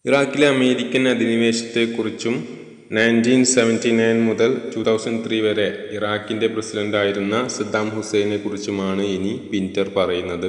ഇറാഖിലെ അമേരിക്കൻ അധിനിവേശത്തെക്കുറിച്ചും nineteen seventy nine മുതൽ ടു തൗസൻഡ് ത്രീ വരെ ഇറാഖിൻ്റെ പ്രസിഡൻ്റായിരുന്ന സദ്ദാം ഹുസൈനെ കുറിച്ചുമാണ് ഇനി പിൻറ്റർ പറയുന്നത്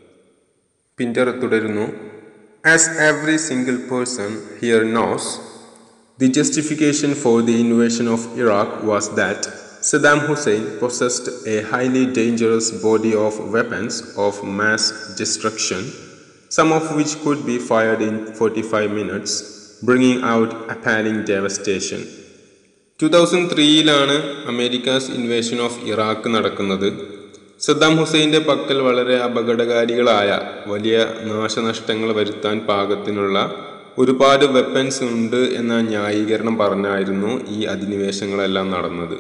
പിൻറ്റർ തുടരുന്നു as every single person here knows The justification for the invasion of Iraq was that Saddam Hussein possessed a highly dangerous body of weapons of mass destruction, some of which could be fired in 45 minutes, bringing out appalling devastation. Two thousand ത്രീയിലാണ് America's invasion of Iraq നടക്കുന്നത് Saddam ഹുസൈൻ്റെ പക്കൽ വളരെ അപകടകാരികളായ വലിയ നാശനഷ്ടങ്ങൾ വരുത്താൻ പാകത്തിനുള്ള ഒരുപാട് വെപ്പൻസ് ഉണ്ട് എന്ന ന്യായീകരണം പറഞ്ഞായിരുന്നു ഈ അധിനിവേശങ്ങളെല്ലാം നടന്നത്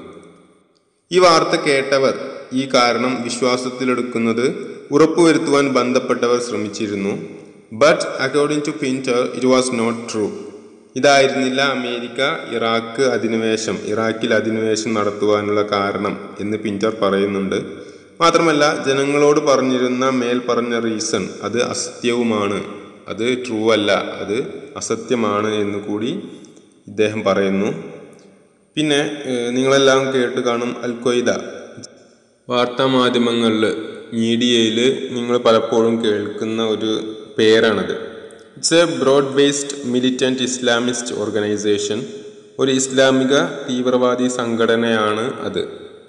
ഈ വാർത്ത കേട്ടവർ ഈ കാരണം വിശ്വാസത്തിലെടുക്കുന്നത് ഉറപ്പുവരുത്തുവാൻ ബന്ധപ്പെട്ടവർ ശ്രമിച്ചിരുന്നു but according to Pinter it was not true ഇതായിരുന്നില്ല അമേരിക്ക ഇറാഖ് അധിനിവേശം ഇറാഖിൽ അധിനിവേശം നടത്തുവാനുള്ള കാരണം എന്ന് പിൻറ്റർ പറയുന്നുണ്ട് മാത്രമല്ല ജനങ്ങളോട് പറഞ്ഞിരുന്ന മേൽ പറഞ്ഞ റീസൺ അത് അസത്യവുമാണ് അത് ട്രൂ അല്ല അത് അസത്യമാണ് എന്ന് കൂടി ഇദ്ദേഹം പറയുന്നു പിന്നെ ഏഹ്, നിങ്ങളെല്ലാം കേട്ട് കാണും അൽ ഖ്വയ്ദ വാർത്താ മാധ്യമങ്ങളിൽ മീഡിയയിൽ നിങ്ങൾ പലപ്പോഴും കേൾക്കുന്ന ഒരു പേരാണത് it's a broad based militant Islamist organisation ഒരു ഇസ്ലാമിക തീവ്രവാദി സംഘടനയാണ് അത്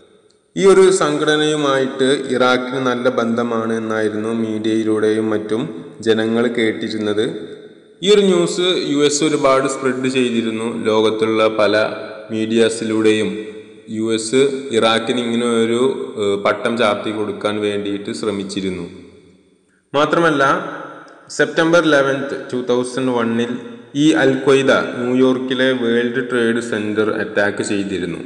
ഈ ഒരു സംഘടനയുമായിട്ട് ഇറാഖിന് നല്ല ബന്ധമാണ് എന്നായിരുന്നു മീഡിയയിലൂടെയും മറ്റും ജനങ്ങൾ കേട്ടിരുന്നത് ഈ ഒരു ന്യൂസ് യു എസ് ഒരുപാട് സ്പ്രെഡ് ചെയ്തിരുന്നു ലോകത്തുള്ള പല മീഡിയാസിലൂടെയും യു എസ് ഇറാഖിന് ഇങ്ങനെ ഒരു ഏഹ്, പട്ടം ചാർത്തി കൊടുക്കാൻ വേണ്ടിയിട്ട് ശ്രമിച്ചിരുന്നു മാത്രമല്ല സെപ്റ്റംബർ ലെവൻത്ത് ടു തൗസൻഡ് വണ്ണിൽ ഈ അൽ ഖ്വയ്ദ ന്യൂയോർക്കിലെ വേൾഡ് ട്രേഡ് സെൻറ്റർ അറ്റാക്ക് ചെയ്തിരുന്നു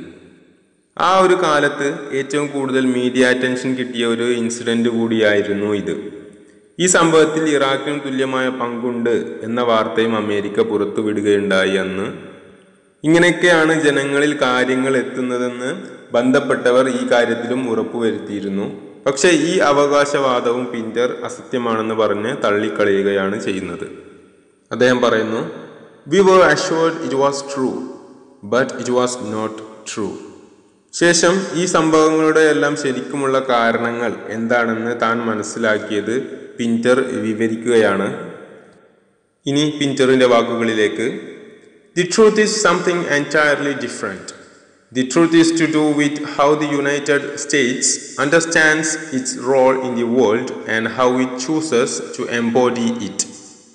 ആ ഒരു കാലത്ത് ഏറ്റവും കൂടുതൽ മീഡിയ അറ്റൻഷൻ കിട്ടിയ ഒരു ഇൻസിഡന്റ് കൂടിയായിരുന്നു ഇത് ഈ സംഭവത്തിൽ ഇറാഖിന് തുല്യമായ പങ്കുണ്ട് എന്ന വാർത്തയും അമേരിക്ക പുറത്തുവിടുകയുണ്ടായി അന്ന് ഇങ്ങനെയൊക്കെയാണ് ജനങ്ങളിൽ കാര്യങ്ങൾ എത്തുന്നതെന്ന് ബന്ധപ്പെട്ടവർ ഈ കാര്യത്തിലും ഉറപ്പുവരുത്തിയിരുന്നു പക്ഷേ ഈ അവകാശവാദവും പിന്റർ അസത്യമാണെന്ന് പറഞ്ഞ് തള്ളിക്കളയുകയാണ് ചെയ്യുന്നത് അദ്ദേഹം പറയുന്നു we were assured it was true but it was not true ശേഷം ഈ സംഭവങ്ങളുടെ എല്ലാം ശരിക്കുമുള്ള കാരണങ്ങൾ എന്താണെന്ന് താൻ മനസ്സിലാക്കിയത് പിന്റർ വിവരിക്കുകയാണ് ഇനി പിന്ററിന്റെ വാക്കുകളിലേക്ക് the truth is something entirely different the truth is to do with how the United States understands its role in the world and how it chooses to embody it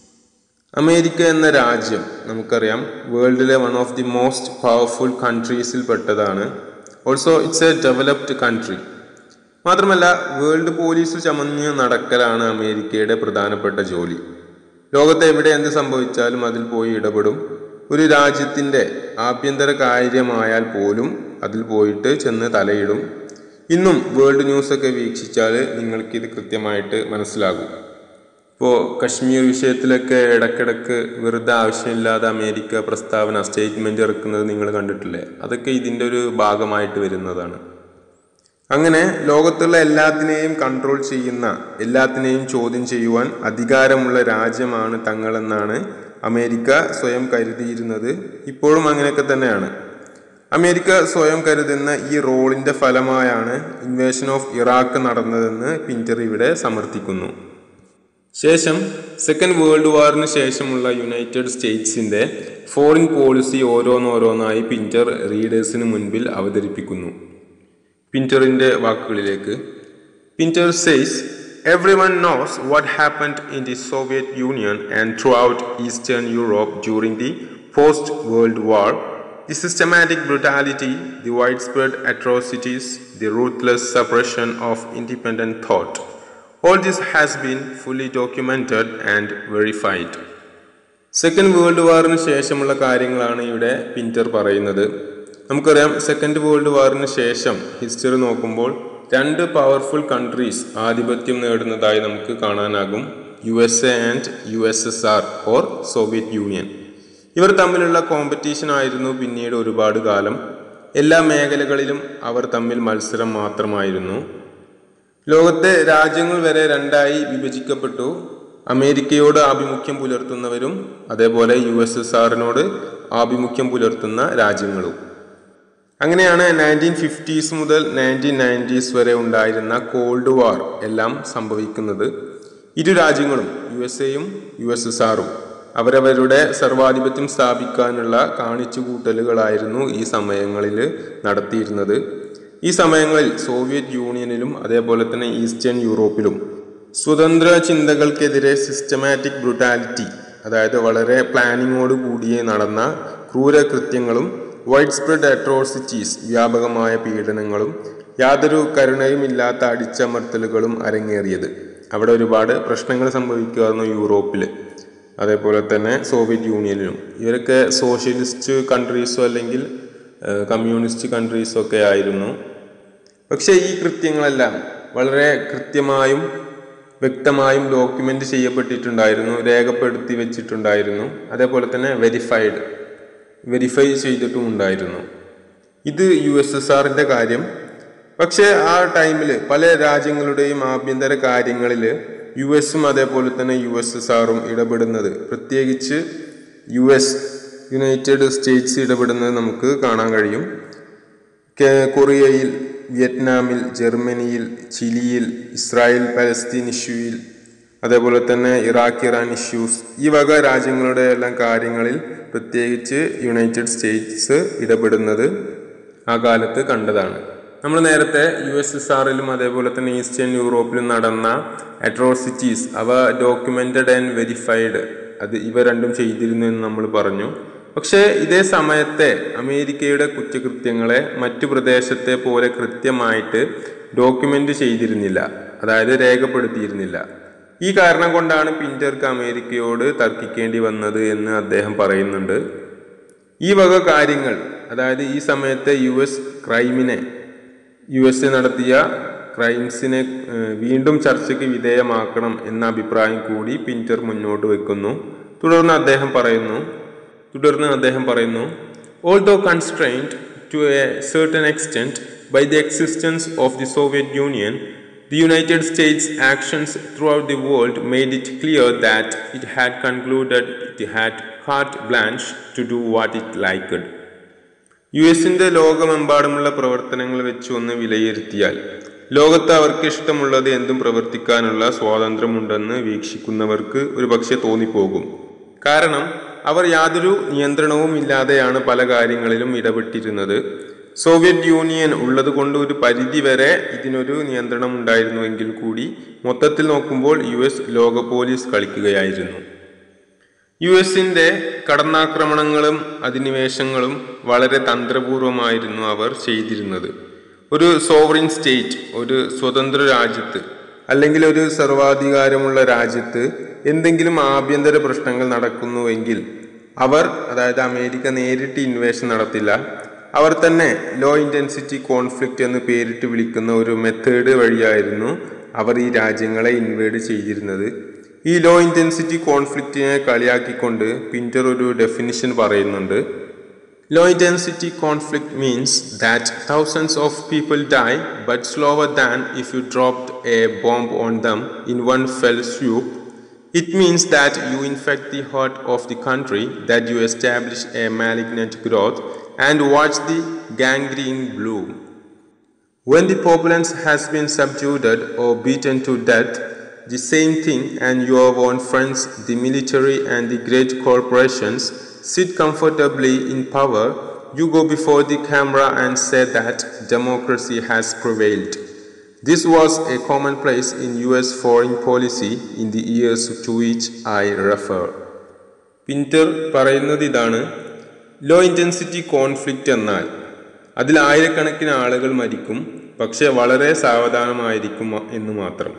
America എന്ന രാജ്യം നമുക്കറിയാം വേൾഡിലെ one of the most powerful കൺട്രീസിൽ പെട്ടതാണ് also it's a developed country മാത്രമല്ല world police ചമഞ്ഞ് നടക്കലാണ് അമേരിക്കയുടെ പ്രധാനപ്പെട്ട ജോലി ലോകത്ത് എവിടെ എന്ത് സംഭവിച്ചാലും അതിൽ പോയി ഇടപെടും ഒരു രാജ്യത്തിൻ്റെ ആഭ്യന്തര കാര്യമായാൽ പോലും അതിൽ പോയിട്ട് ചെന്ന് തലയിടും ഇന്നും വേൾഡ് ന്യൂസൊക്കെ വീക്ഷിച്ചാൽ നിങ്ങൾക്കിത് കൃത്യമായിട്ട് മനസ്സിലാകും ഇപ്പോൾ കശ്മീർ വിഷയത്തിലൊക്കെ ഇടക്കിടക്ക് വെറുതെ ആവശ്യമില്ലാതെ അമേരിക്ക പ്രസ്താവന സ്റ്റേറ്റ്മെന്റ് ഇറക്കുന്നത് നിങ്ങൾ കണ്ടിട്ടില്ലേ അതൊക്കെ ഇതിൻ്റെ ഒരു ഭാഗമായിട്ട് വരുന്നതാണ് അങ്ങനെ ലോകത്തുള്ള എല്ലാത്തിനെയും കൺട്രോൾ ചെയ്യുന്ന എല്ലാത്തിനെയും ചോദ്യം ചെയ്യുവാൻ അധികാരമുള്ള രാജ്യമാണ് തങ്ങളെന്നാണ് അമേരിക്ക സ്വയം കരുതിയിരുന്നത് ഇപ്പോഴും അങ്ങനെയൊക്കെ തന്നെയാണ് അമേരിക്ക സ്വയം കരുതുന്ന ഈ റോളിന്റെ ഫലമായാണ് ഇൻവേഷൻ ഓഫ് ഇറാഖ് നടന്നതെന്ന് പിന്റർ ഇവിടെ സമർത്ഥിക്കുന്നു ശേഷം സെക്കൻഡ് വേൾഡ് വാറിന് ശേഷമുള്ള യുണൈറ്റഡ് സ്റ്റേറ്റ്സിന്റെ ഫോറിൻ പോളിസി ഓരോന്നോരോന്നായി പിന്റർ റീഡേഴ്സിന് മുൻപിൽ അവതരിപ്പിക്കുന്നു പിന്ററിന്റെ വാക്കുകളിലേക്ക് Pinter says every one knows what happened in the Soviet Union and throughout Eastern Europe during the post world war the systematic brutality the widespread atrocities the ruthless suppression of independent thought All this has been fully documented and verified. Second world വാറിന് ശേഷമുള്ള കാര്യങ്ങളാണ് ഇവിടെ Pinter പറയുന്നത് നമുക്കറിയാം second world വാറിന് ശേഷം history നോക്കുമ്പോൾ രണ്ട് powerful countries ആധിപത്യം നേടുന്നതായി നമുക്ക് കാണാനാകും U S A and U S S R or Soviet Union ഇവർ തമ്മിലുള്ള കോമ്പറ്റീഷൻ ആയിരുന്നു പിന്നീട് ഒരുപാട് കാലം എല്ലാ മേഖലകളിലും അവർ തമ്മിൽ മത്സരം മാത്രമായിരുന്നു ലോകത്തെ രാജ്യങ്ങൾ വരെ രണ്ടായി വിഭജിക്കപ്പെട്ടു അമേരിക്കയോട് ആഭിമുഖ്യം പുലർത്തുന്നവരും അതേപോലെ യു എസ് എസ് ആറിനോട് ആഭിമുഖ്യം പുലർത്തുന്ന രാജ്യങ്ങളും അങ്ങനെയാണ് നയൻറ്റീൻ ഫിഫ്റ്റീസ് മുതൽ നയൻറ്റീൻ നയൻറ്റീസ് വരെ ഉണ്ടായിരുന്ന കോൾഡ് വാർ എല്ലാം സംഭവിക്കുന്നത് ഇരു രാജ്യങ്ങളും യു എസ് എയും യു എസ് എസ് ആറും അവരവരുടെ സർവാധിപത്യം സ്ഥാപിക്കാനുള്ള കാണിച്ചുകൂട്ടലുകളായിരുന്നു ഈ സമയങ്ങളിൽ നടത്തിയിരുന്നത് ഈ സമയങ്ങളിൽ സോവിയറ്റ് യൂണിയനിലും അതേപോലെ തന്നെ ഈസ്റ്റേൺ യൂറോപ്പിലും സ്വതന്ത്ര ചിന്തകൾക്കെതിരെ സിസ്റ്റമാറ്റിക് ബ്രുട്ടാലിറ്റി അതായത് വളരെ പ്ലാനിങ്ങോട് കൂടിയേ നടന്ന ക്രൂരകൃത്യങ്ങളും വൈഡ് സ്പ്രെഡ് അട്രോസിറ്റീസ് വ്യാപകമായ പീഡനങ്ങളും യാതൊരു കരുണയുമില്ലാത്ത അടിച്ചമർത്തലുകളും അരങ്ങേറിയത് അവിടെ ഒരുപാട് പ്രശ്നങ്ങൾ സംഭവിക്കുമായിരുന്നു യൂറോപ്പിൽ അതേപോലെ തന്നെ സോവിയറ്റ് യൂണിയനിലും ഇവരൊക്കെ സോഷ്യലിസ്റ്റ് കൺട്രീസോ അല്ലെങ്കിൽ ഏഹ്, കമ്മ്യൂണിസ്റ്റ് കൺട്രീസോ ഒക്കെ ആയിരുന്നു പക്ഷേ ഈ കൃത്യങ്ങളെല്ലാം വളരെ കൃത്യമായും വ്യക്തമായും ഡോക്യുമെന്റ് ചെയ്യപ്പെട്ടിട്ടുണ്ടായിരുന്നു രേഖപ്പെടുത്തി വെച്ചിട്ടുണ്ടായിരുന്നു അതേപോലെ തന്നെ വെരിഫൈഡ് വെരിഫൈ ചെയ്തിട്ടും ഉണ്ടായിരുന്നു ഇത് യു എസ് എസ് ആറിന്റെ കാര്യം പക്ഷേ ആ ടൈമിൽ പല രാജ്യങ്ങളുടെയും ആഭ്യന്തര കാര്യങ്ങളിൽ യു എസും അതേപോലെ തന്നെ യു എസ് എസ് ആറും ഇടപെടുന്നത് പ്രത്യേകിച്ച് യു എസ് യുണൈറ്റഡ് സ്റ്റേറ്റ്സ് ഇടപെടുന്നത് നമുക്ക് കാണാൻ കഴിയും കെ- കൊറിയയിൽ വിയറ്റ്നാമിൽ ജർമ്മനിയിൽ ചിലിയിൽ ഇസ്രായേൽ പലസ്തീൻ ഇഷ്യൂയിൽ അതേപോലെ തന്നെ ഇറാഖ് ഇറാൻ ഇഷ്യൂസ് ഈ വക രാജ്യങ്ങളുടെ എല്ലാം കാര്യങ്ങളിൽ പ്രത്യേകിച്ച് യുണൈറ്റഡ് സ്റ്റേറ്റ്സ് ഇടപെടുന്നത് ആ കാലത്ത് കണ്ടതാണ് നമ്മൾ നേരത്തെ യു എസ് എസ് ആറിലും അതേപോലെ തന്നെ ഈസ്റ്റേൺ യൂറോപ്പിലും നടന്ന അട്രോസിറ്റീസ് അവ ഡോക്യുമെന്റഡ് ആൻഡ് വെരിഫൈഡ് അത് ഇവ രണ്ടും ചെയ്തിരുന്നു എന്ന് നമ്മൾ പറഞ്ഞു പക്ഷേ ഇതേ സമയത്തെ അമേരിക്കയുടെ കുറ്റകൃത്യങ്ങളെ മറ്റു പ്രദേശത്തെ പോലെ കൃത്യമായിട്ട് ഡോക്യുമെന്റ് ചെയ്തിരുന്നില്ല അതായത് രേഖപ്പെടുത്തിയിരുന്നില്ല ഈ കാരണം കൊണ്ടാണ് പിന്റർക്ക് അമേരിക്കയോട് തർക്കിക്കേണ്ടി വന്നത് എന്ന് അദ്ദേഹം പറയുന്നുണ്ട് ഈ വക കാര്യങ്ങൾ അതായത് ഈ സമയത്തെ യു എസ് ക്രൈമിനെ യു എസ് എ നടത്തിയ ക്രൈംസിനെ ഏഹ്, വീണ്ടും ചർച്ചയ്ക്ക് വിധേയമാക്കണം എന്ന അഭിപ്രായം കൂടി പിന്റർ മുന്നോട്ട് വെക്കുന്നു തുടർന്ന് അദ്ദേഹം പറയുന്നു തുടർന്ന് അദ്ദേഹം പറയുന്നു although constrained to a certain extent by the existence of the Soviet Union, the United States' actions throughout the world made it clear that it had concluded it had carte blanche to do what it liked. U എസിന്റെ ലോകമെമ്പാടുമുള്ള പ്രവർത്തനങ്ങൾ വെച്ച് ഒന്ന് വിലയിരുത്തിയാൽ ലോകത്ത് അവർക്ക് ഇഷ്ടമുള്ളത് എന്തും പ്രവർത്തിക്കാനുള്ള സ്വാതന്ത്ര്യമുണ്ടെന്ന് വീക്ഷിക്കുന്നവർക്ക് ഒരുപക്ഷെ തോന്നിപ്പോകും കാരണം അവർ യാതൊരു നിയന്ത്രണവും ഇല്ലാതെയാണ് പല കാര്യങ്ങളിലും ഇടപെട്ടിരുന്നത് സോവിയറ്റ് യൂണിയൻ ഉള്ളതുകൊണ്ട് ഒരു പരിധിവരെ ഇതിനൊരു നിയന്ത്രണം ഉണ്ടായിരുന്നുവെങ്കിൽ കൂടി മൊത്തത്തിൽ നോക്കുമ്പോൾ യു എസ് ലോക പോലീസ് കളിക്കുകയായിരുന്നു യു എസിന്റെ കടന്നാക്രമണങ്ങളും അധിനിവേശങ്ങളും വളരെ തന്ത്രപൂർവമായിരുന്നു അവർ ചെയ്തിരുന്നത് ഒരു സോവറിൻ സ്റ്റേറ്റ് ഒരു സ്വതന്ത്ര രാജ്യത്ത് അല്ലെങ്കിൽ ഒരു സർവാധികാരമുള്ള രാജ്യത്ത് എന്തെങ്കിലും ആഭ്യന്തര പ്രശ്നങ്ങൾ നടക്കുന്നുവെങ്കിൽ അവർ അതായത് അമേരിക്ക നേരിട്ട് ഇൻവേഷൻ നടത്തില്ല അവർ തന്നെ ലോ ഇൻറ്റൻസിറ്റി കോൺഫ്ലിക്റ്റ് എന്ന് പേരിട്ട് വിളിക്കുന്ന ഒരു മെത്തേഡ് വഴിയായിരുന്നു അവർ ഈ രാജ്യങ്ങളെ ഇൻവേഡ് ചെയ്തിരുന്നത് ഈ ലോ ഇൻറ്റൻസിറ്റി കോൺഫ്ലിക്റ്റിനെ കളിയാക്കിക്കൊണ്ട് പിന്റർ ഒരു ഡെഫിനിഷൻ പറയുന്നുണ്ട് low intensity conflict means that thousands of people die but slower than if you dropped a bomb on them in one fell swoop it means that you infect the heart of the country that you establish a malignant growth and watch the gangrene bloom When the populace has been subdued or beaten to death, the same thing, and your own friends, the military and the great corporations, sit comfortably in power, you go before the camera and say that democracy has prevailed. This was a commonplace in US foreign policy in the years to which I refer. Pinter പറയുന്നത് ഇതാണ് law intensity conflict എന്നാൽ അതിൽ ആയിരക്കണക്കിന് ആളുകൾ മരിക്കും പക്ഷെ വളരെ സാവധാനമായിരിക്കും എന്ന് മാത്രം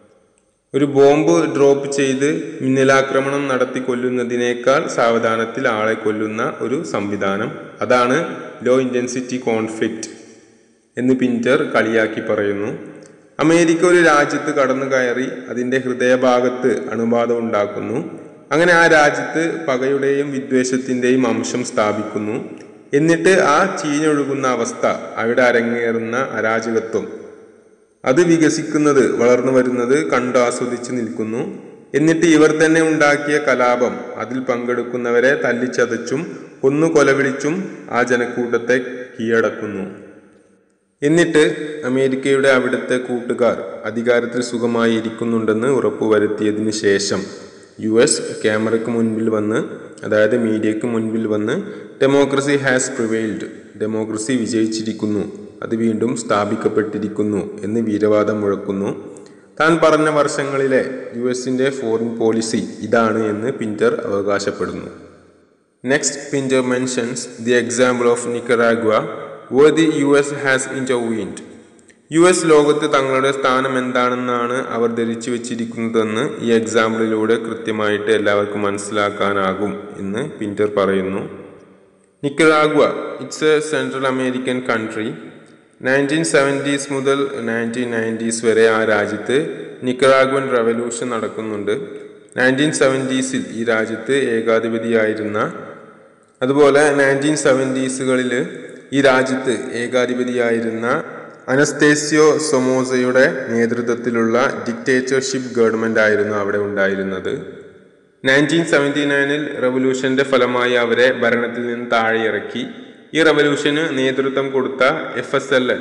ഒരു ബോംബ് ഡ്രോപ്പ് ചെയ്ത് മിന്നലാക്രമണം നടത്തി കൊല്ലുന്നതിനേക്കാൾ സാവധാനത്തിൽ ആളെ കൊല്ലുന്ന ഒരു സംവിധാനം അതാണ് ലോ ഇൻറ്റൻസിറ്റി കോൺഫ്ലിക്റ്റ് എന്ന് പിന്റർ കളിയാക്കി പറയുന്നു അമേരിക്ക ഒരു രാജ്യത്ത് കടന്നു കയറി അതിൻ്റെ ഹൃദയഭാഗത്ത് അണുബാധ ഉണ്ടാക്കുന്നു അങ്ങനെ ആ രാജ്യത്ത് പകയുടെയും വിദ്വേഷത്തിൻ്റെയും അംശം സ്ഥാപിക്കുന്നു എന്നിട്ട് ആ ചീഞ്ഞൊഴുകുന്ന അവസ്ഥ അവിടെ അരങ്ങേറുന്ന അരാജകത്വം അത് വികസിക്കുന്നത് വളർന്നു വരുന്നത് കണ്ട് ആസ്വദിച്ച് നിൽക്കുന്നു എന്നിട്ട് ഇവർ തന്നെ ഉണ്ടാക്കിയ കലാപം അതിൽ പങ്കെടുക്കുന്നവരെ തല്ലിച്ചതച്ചും കൊന്നു കൊലവിളിച്ചും ആ ജനക്കൂട്ടത്തെ കീഴടക്കുന്നു എന്നിട്ട് അമേരിക്കയുടെ അവിടുത്തെ കൂട്ടുകാർ അധികാരത്തിൽ സുഖമായി ഇരിക്കുന്നുണ്ടെന്ന് ഉറപ്പുവരുത്തിയതിനു ശേഷം യു എസ് ക്യാമറയ്ക്ക് മുൻപിൽ വന്ന് അതായത് മീഡിയയ്ക്ക് മുൻപിൽ വന്ന് ഡെമോക്രസി ഹാസ് പ്രിവെയിൽഡ് ഡെമോക്രസി വിജയിച്ചിരിക്കുന്നു അത് വീണ്ടും സ്ഥാപിക്കപ്പെട്ടിരിക്കുന്നു എന്ന് വീരവാദം മുഴക്കുന്നു താൻ പറഞ്ഞ വർഷങ്ങളിലെ യു എസിൻ്റെ ഫോറിൻ പോളിസി ഇതാണ് എന്ന് പിന്റർ അവകാശപ്പെടുന്നു next Pinter mentions the example of Nicaragua where the U S has intervened U S ലോകത്ത് തങ്ങളുടെ സ്ഥാനം എന്താണെന്നാണ് അവർ ധരിച്ചു വെച്ചിരിക്കുന്നതെന്ന് ഈ എക്സാമ്പിളിലൂടെ കൃത്യമായിട്ട് എല്ലാവർക്കും മനസ്സിലാക്കാനാകും എന്ന് പിന്റർ പറയുന്നു Nicaragua it's a Central American country nineteen seventies മുതൽ നയൻറ്റീൻ നയൻറ്റീസ് വരെ ആ രാജ്യത്ത് നിക്കറാഗ്വൻ റവല്യൂഷൻ നടക്കുന്നുണ്ട് നയൻറ്റീൻ സെവൻറ്റീസിൽ ഈ രാജ്യത്ത് ഏകാധിപതിയായിരുന്ന അതുപോലെ നയൻറ്റീൻ സെവൻറ്റീസുകളിൽ ഈ രാജ്യത്ത് ഏകാധിപതിയായിരുന്ന അനസ്തേസ്യോ സൊമോസയുടെ നേതൃത്വത്തിലുള്ള ഡിക്റ്റേറ്റർഷിപ്പ് ഗവൺമെന്റ് ആയിരുന്നു അവിടെ ഉണ്ടായിരുന്നത് നയൻറ്റീൻ സെവൻറ്റി നയനിൽ റവല്യൂഷന്റെ ഫലമായി അവരെ ഭരണത്തിൽ നിന്ന് താഴെ ഇറക്കി ഈ റവല്യൂഷന് നേതൃത്വം കൊടുത്ത F S L N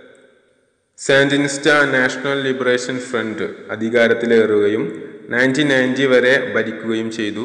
Sandinista National Liberation Front അധികാരത്തിലേറുകയും നയൻറ്റീൻ നയൻറ്റി വരെ ഭരിക്കുകയും ചെയ്തു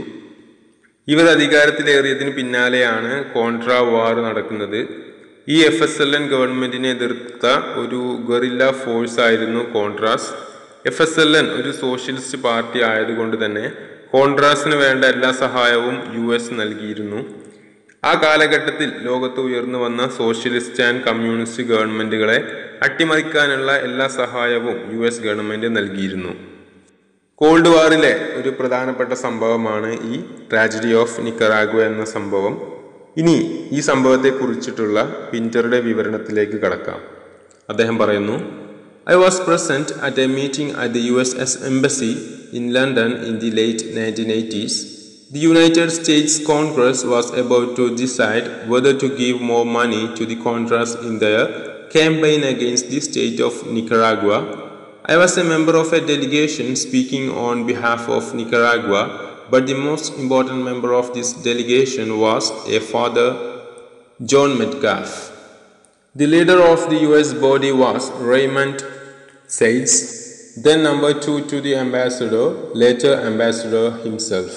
ഇവർ അധികാരത്തിലേറിയതിന് പിന്നാലെയാണ് കോൺട്ര വാർ നടക്കുന്നത് ഈ എഫ് എസ് എൽ എൻ ഗവൺമെന്റിനെ എതിർത്ത ഒരു ഗറില്ല ഫോഴ്സ് ആയിരുന്നു Contras F S L N ഒരു സോഷ്യലിസ്റ്റ് പാർട്ടി ആയതുകൊണ്ട് തന്നെ കോൺട്രാസിന് വേണ്ട എല്ലാ സഹായവും യു എസ് നൽകിയിരുന്നു ആ കാലഘട്ടത്തിൽ ലോകത്ത് ഉയർന്നു വന്ന സോഷ്യലിസ്റ്റ് ആൻഡ് കമ്മ്യൂണിസ്റ്റ് ഗവൺമെന്റുകളെ അട്ടിമറിക്കാനുള്ള എല്ലാ സഹായവും യു എസ് ഗവൺമെന്റ് നൽകിയിരുന്നു കോൾഡ് വാറിലെ ഒരു പ്രധാനപ്പെട്ട സംഭവമാണ് ഈ ട്രാജഡി ഓഫ് നിക്കറാഗ്വ എന്ന സംഭവം ഇനി ഈ സംഭവത്തെ കുറിച്ചിട്ടുള്ള പിന്ററുടെ വിവരണത്തിലേക്ക് കടക്കാം അദ്ദേഹം പറയുന്നു I was present at a meeting at the U S S embassy in London in the late nineteen eighties The United States Congress was about to decide whether to give more money to the Contras in their campaign against the state of Nicaragua. I was a member of a delegation speaking on behalf of Nicaragua, but the most important member of this delegation was a father, John Metcalf. The leader of the US body was Raymond Sales, then number two to the ambassador, later ambassador himself.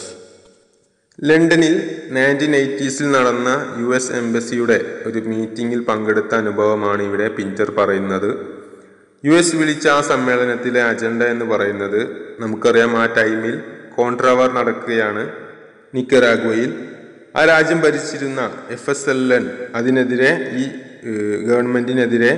ലണ്ടനിൽ nineteen എയ്റ്റീസിൽ നടന്ന U S എംബസിയുടെ ഒരു മീറ്റിംഗിൽ പങ്കെടുത്ത അനുഭവമാണ് ഇവിടെ Pinter പറയുന്നത് U S വിളിച്ച ആ സമ്മേളനത്തിലെ അജണ്ട എന്ന് പറയുന്നത് നമുക്കറിയാം ആ ടൈമിൽ കോൺട്രാവാർ നടക്കുകയാണ് നിക്കറാഗ്വയിൽ ആ രാജ്യം ഭരിച്ചിരുന്ന എഫ് എസ് എൽ എൻ അതിനെതിരെ ഈ ഏഹ്, ഗവൺമെന്റിനെതിരെ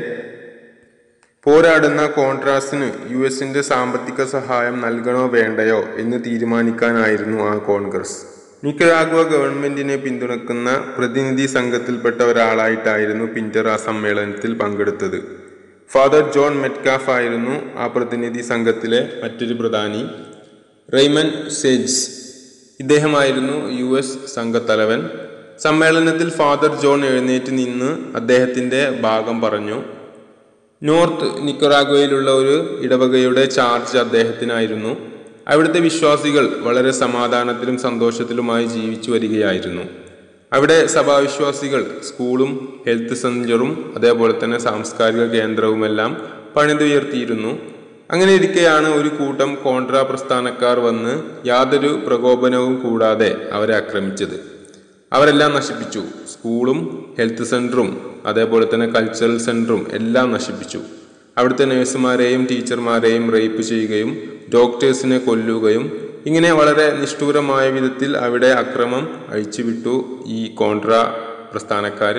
പോരാടുന്ന കോൺട്രാസിന് യു എസിന്റെ സാമ്പത്തിക സഹായം നൽകണോ വേണ്ടയോ എന്ന് തീരുമാനിക്കാനായിരുന്നു ആ കോൺഗ്രസ് നിക്കറാഗ്വ ഗവൺമെന്റിനെ പിന്തുണക്കുന്ന പ്രതിനിധി സംഘത്തിൽപ്പെട്ട ഒരാളായിട്ടായിരുന്നു പിന്റർ ആ സമ്മേളനത്തിൽ പങ്കെടുത്തത് ഫാദർ ജോൺ മെറ്റ്കാഫ് ആയിരുന്നു ആ പ്രതിനിധി സംഘത്തിലെ മറ്റൊരു പ്രധാനി റെയ്മൻ സെജ് ഇദ്ദേഹമായിരുന്നു യു എസ് സംഘത്തലവൻ സമ്മേളനത്തിൽ ഫാദർ ജോൺ എഴുന്നേറ്റ് നിന്ന് അദ്ദേഹത്തിന്റെ ഭാഗം പറഞ്ഞു നോർത്ത് നിക്കറാഗ്വയിലുള്ള ഒരു ഇടവകയുടെ ചാർജ് അദ്ദേഹത്തിനായിരുന്നു അവിടുത്തെ വിശ്വാസികൾ വളരെ സമാധാനത്തിലും സന്തോഷത്തിലുമായി ജീവിച്ചു വരികയായിരുന്നു അവിടെ സഭാവിശ്വാസികൾ സ്കൂളും ഹെൽത്ത് സെന്ററും അതേപോലെ തന്നെ സാംസ്കാരിക കേന്ദ്രവുമെല്ലാം പണിതുയർത്തിയിരുന്നു അങ്ങനെ ഇരിക്കെയാണ് ഒരു കൂട്ടം കോൺട്രാ പ്രസ്ഥാനക്കാർ വന്ന് യാതൊരു പ്രകോപനവും കൂടാതെ അവരെ ആക്രമിച്ചത് അവരെല്ലാം നശിപ്പിച്ചു സ്കൂളും ഹെൽത്ത് സെന്ററും അതേപോലെ തന്നെ കൾച്ചറൽ സെന്ററും എല്ലാം നശിപ്പിച്ചു അവിടുത്തെ നഴ്സുമാരെയും ടീച്ചർമാരെയും റേപ്പ് ചെയ്യുകയും ഡോക്ടേഴ്സിനെ കൊല്ലുകയും ഇങ്ങനെ വളരെ നിഷ്ഠൂരമായ വിധത്തിൽ അവിടെ അക്രമം അഴിച്ചുവിട്ടു ഈ കോൺട്ര പ്രസ്ഥാനക്കാർ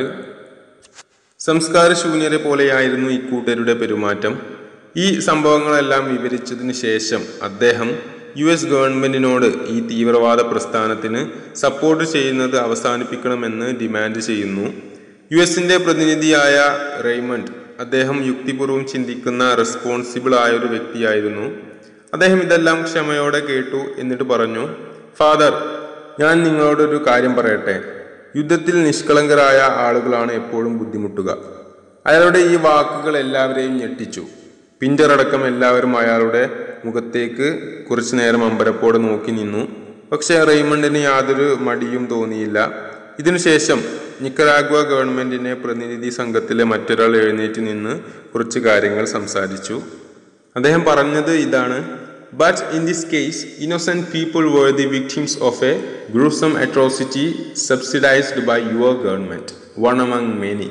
സംസ്കാര ശൂന്യരെ പോലെയായിരുന്നു ഇക്കൂട്ടരുടെ പെരുമാറ്റം ഈ സംഭവങ്ങളെല്ലാം വിവരിച്ചതിന് ശേഷം അദ്ദേഹം യു എസ് ഗവൺമെന്റിനോട് ഈ തീവ്രവാദ പ്രസ്ഥാനത്തിന് സപ്പോർട്ട് ചെയ്യുന്നത് അവസാനിപ്പിക്കണമെന്ന് ഡിമാൻഡ് ചെയ്യുന്നു യു എസിന്റെ പ്രതിനിധിയായ റെയ്മണ്ട് അദ്ദേഹം യുക്തിപൂർവ്വം ചിന്തിക്കുന്ന റെസ്പോൺസിബിൾ ആയ ഒരു വ്യക്തിയായിരുന്നു അദ്ദേഹം ഇതെല്ലാം ക്ഷമയോടെ കേട്ടു എന്നിട്ട് പറഞ്ഞു ഫാദർ ഞാൻ നിങ്ങളോടൊരു കാര്യം പറയട്ടെ യുദ്ധത്തിൽ നിഷ്കളങ്കരായ ആളുകളാണ് എപ്പോഴും ബുദ്ധിമുട്ടുക അയാളുടെ ഈ വാക്കുകൾ എല്ലാവരെയും ഞെട്ടിച്ചു പിന്റർ അടക്കം എല്ലാവരും അയാളുടെ മുഖത്തേക്ക് കുറച്ചു നേരം അമ്പരപ്പോടെ നോക്കി നിന്നു പക്ഷേ റെയ്മണ്ടിന് യാതൊരു മടിയും തോന്നിയില്ല ഇതിനുശേഷം നിക്കറാഗ്വ ഗവൺമെന്റിനെ പ്രതിനിധി സംഘത്തിലെ മറ്റൊരാൾ എഴുന്നേറ്റ് നിന്ന് കുറച്ച് കാര്യങ്ങൾ സംസാരിച്ചു അദ്ദേഹം പറഞ്ഞത് ഇതാണ് but in this case innocent people were the victims of a gruesome atrocity subsidised by your government one among many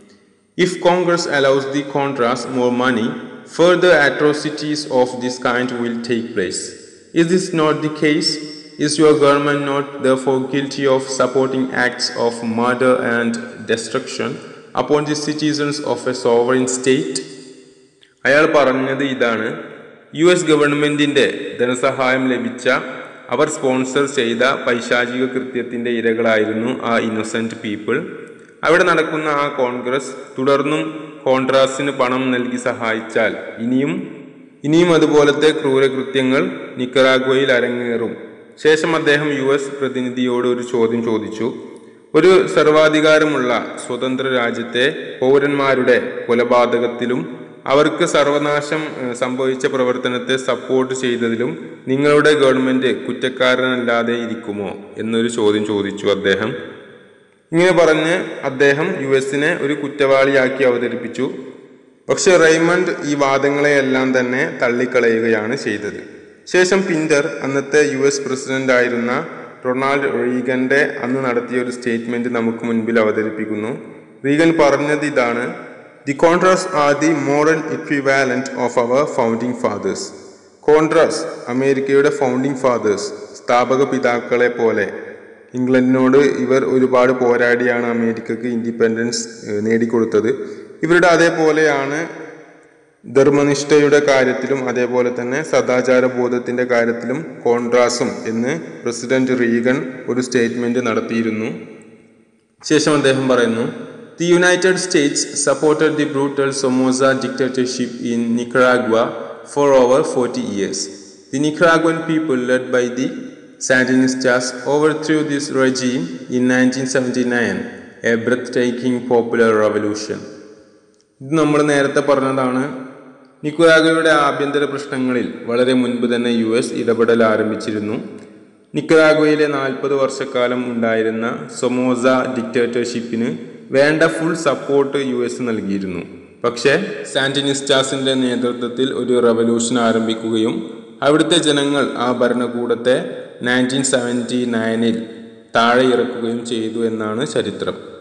If Congress allows the Contras more money, further atrocities of this kind will take place. Is this not the case? Is your government not therefore guilty of supporting acts of murder and destruction upon the citizens of a sovereign state? അയാൾ പറഞ്ഞത് ഇതാണ് U S ഗവൺമെന്റിന്റെ ധനസഹായം ലഭിച്ച അവർ sponsor ചെയ്ത പൈശാചിക കൃത്യത്തിന്റെ ഇരകളായിരുന്നു ആ Innocent people അവിടെ നടക്കുന്ന ആ കോൺഗ്രസ് തുടർന്നും കോൺട്രാസിന് പണം നൽകി സഹായിച്ചാൽ ഇനിയും ഇനിയും അതുപോലത്തെ ക്രൂരകൃത്യങ്ങൾ നിക്കറാഗ്വയിൽ അരങ്ങേറും ശേഷം അദ്ദേഹം യു എസ് പ്രതിനിധിയോട് ഒരു ചോദ്യം ചോദിച്ചു ഒരു സർവാധികാരമുള്ള സ്വതന്ത്ര രാജ്യത്തെ പൗരന്മാരുടെ കൊലപാതകത്തിലും അവർക്ക് സർവനാശം ഏഹ്, സംഭവിച്ച പ്രവർത്തനത്തെ സപ്പോർട്ട് ചെയ്തതിലും നിങ്ങളുടെ ഗവൺമെന്റ് കുറ്റക്കാരനല്ലാതെ ഇരിക്കുമോ എന്നൊരു ചോദ്യം ചോദിച്ചു അദ്ദേഹം ഇങ്ങനെ പറഞ്ഞ് അദ്ദേഹം യു എസിനെ ഒരു കുറ്റവാളിയാക്കി അവതരിപ്പിച്ചു പക്ഷെ റെയ്മണ്ട് ഈ വാദങ്ങളെയെല്ലാം തന്നെ തള്ളിക്കളയുകയാണ് ചെയ്തത് ശേഷം പിന്റർ അന്നത്തെ യു എസ് പ്രസിഡന്റ് ആയിരുന്ന റൊണാൾഡ് റീഗന്റെ അന്ന് നടത്തിയ ഒരു സ്റ്റേറ്റ്മെന്റ് നമുക്ക് മുൻപിൽ അവതരിപ്പിക്കുന്നു റീഗൻ പറഞ്ഞത് ഇതാണ് the Contras are the moral equivalent of our founding fathers Contras അമേരിക്കയുടെ ഫൗണ്ടിങ് ഫാദേഴ്സ് സ്ഥാപക പിതാക്കളെ പോലെ ഇംഗ്ലണ്ടിനോട് ഇവർ ഒരുപാട് പോരാടിയാണ് അമേരിക്കക്ക് ഇൻഡിപെൻഡൻസ് ഏഹ്, നേടിക്കൊടുത്തത് ഇവരുടെ അതേപോലെയാണ് ധർമ്മനിഷ്ഠയുടെ കാര്യത്തിലും അതേപോലെ തന്നെ സദാചാര ബോധത്തിന്റെ കാര്യത്തിലും കോൺട്രാസും എന്ന് പ്രസിഡന്റ് റീഗൻ ഒരു സ്റ്റേറ്റ്മെന്റ് നടത്തിയിരുന്നു ശേഷം അദ്ദേഹം പറയുന്നു the United States supported the brutal Somoza dictatorship in Nicaragua for over forty years the Nicaraguan people led by the Sandinistas overthrew this regime in nineteen seventy nine a breathtaking popular revolution ഇത് നമ്മൾ നേരത്തെ പറഞ്ഞതാണ് നിക്കുരാഗയുടെ ആഭ്യന്തര പ്രശ്നങ്ങളിൽ വളരെ മുൻപ് തന്നെ U S ഇടപെടൽ ആരംഭിച്ചിരുന്നു നിക്കറാഗ്വയിലെ നാൽപ്പത് വർഷക്കാലം ഉണ്ടായിരുന്ന സൊമോസ ഡിക്റ്റേറ്റർഷിപ്പിന് വേണ്ട ഫുൾ സപ്പോർട്ട് യു എസ് നൽകിയിരുന്നു പക്ഷേ സാന്റിനിസ്റ്റാസിന്റെ നേതൃത്വത്തിൽ ഒരു റവല്യൂഷൻ ആരംഭിക്കുകയും അവിടുത്തെ ജനങ്ങൾ ആ ഭരണകൂടത്തെ നയൻറ്റീൻ സെവൻറ്റി നയനിൽ താഴെ ഇറക്കുകയും ചെയ്തു എന്നാണ് ചരിത്രം